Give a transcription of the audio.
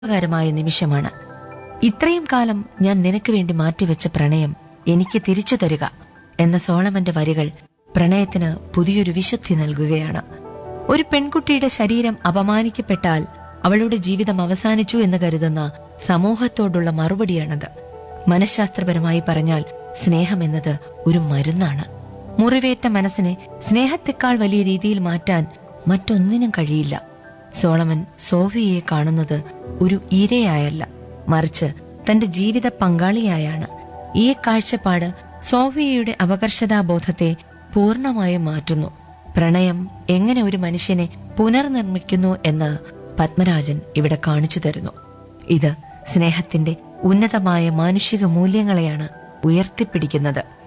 ഉപകാരമായ നിമിഷമാണ് ഇത്രയും കാലം ഞാൻ നിനക്ക് വേണ്ടി മാറ്റിവെച്ച പ്രണയം എനിക്ക് തിരിച്ചു തരിക എന്ന സോളമന്റെ വരികൾ പ്രണയത്തിന് പുതിയൊരു വിശുദ്ധി നൽകുകയാണ് ഒരു പെൺകുട്ടിയുടെ ശരീരം അപമാനിക്കപ്പെട്ടാൽ അവളുടെ ജീവിതം അവസാനിച്ചു എന്ന് കരുതുന്ന സമൂഹത്തോടുള്ള മറുപടിയാണത് മനഃശാസ്ത്രപരമായി പറഞ്ഞാൽ സ്നേഹം എന്നത് ഒരു മരുന്നാണ് മുറിവേറ്റ മനസ്സിനെ സ്നേഹത്തെക്കാൾ വലിയ രീതിയിൽ മാറ്റാൻ മറ്റൊന്നിനും കഴിയില്ല സോളമൻ സോഫിയയെ കാണുന്നത് ഒരു ഇരയായല്ല മറിച്ച് തന്റെ ജീവിത പങ്കാളിയായാണ് ഈ കാഴ്ചപ്പാട് സോഫിയയുടെ അപകർഷതാബോധത്തെ പൂർണ്ണമായും മാറ്റുന്നു പ്രണയം എങ്ങനെ ഒരു മനുഷ്യനെ പുനർനിർമ്മിക്കുന്നു എന്ന് പത്മരാജൻ ഇവിടെ കാണിച്ചു തരുന്നു ഇത് സ്നേഹത്തിന്റെ ഉന്നതമായ മാനുഷിക മൂല്യങ്ങളെയാണ് ഉയർത്തിപ്പിടിക്കുന്നത്